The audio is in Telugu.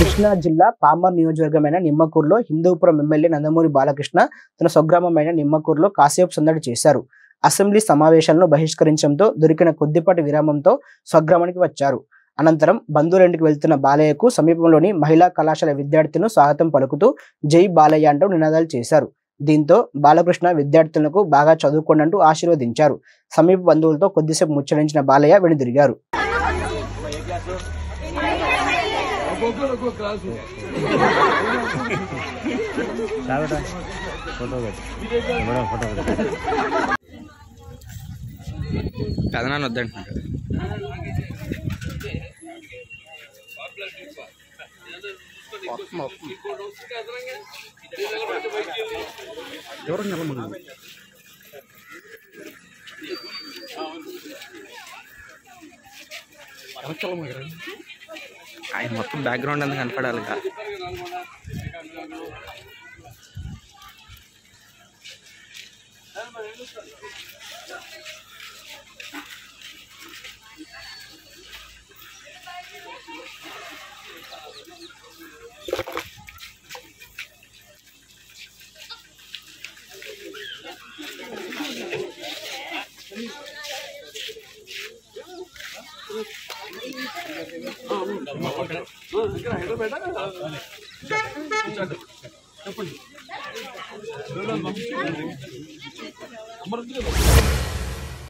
కృష్ణా జిల్లా పామర్ నియోజకవర్గమైన నిమ్మకూరులో హిందూపురం ఎమ్మెల్యే నందమూరి బాలకృష్ణ తన స్వగ్రామమైన నిమ్మకూరులో కాసేపు సందడి చేశారు అసెంబ్లీ సమావేశాలను బహిష్కరించడంతో దొరికిన కొద్దిపాటి విరామంతో స్వగ్రామానికి వచ్చారు అనంతరం బంధువులింటికి వెళ్తున్న బాలయ్యకు సమీపంలోని మహిళా కళాశాల విద్యార్థులను స్వాగతం పలుకుతూ జై బాలయ్య అంటూ నినాదాలు చేశారు దీంతో బాలకృష్ణ విద్యార్థులకు బాగా చదువుకోండి అంటూ ఆశీర్వదించారు సమీప బంధువులతో కొద్దిసేపు ముచ్చరించిన బాలయ్య వెనుదిరిగారు కథనాన్ని వద్దంటున్నాడు ఆయన మొత్తం బ్యాక్గ్రౌండ్ అంతా కనపడాలి కదా చెప్పండి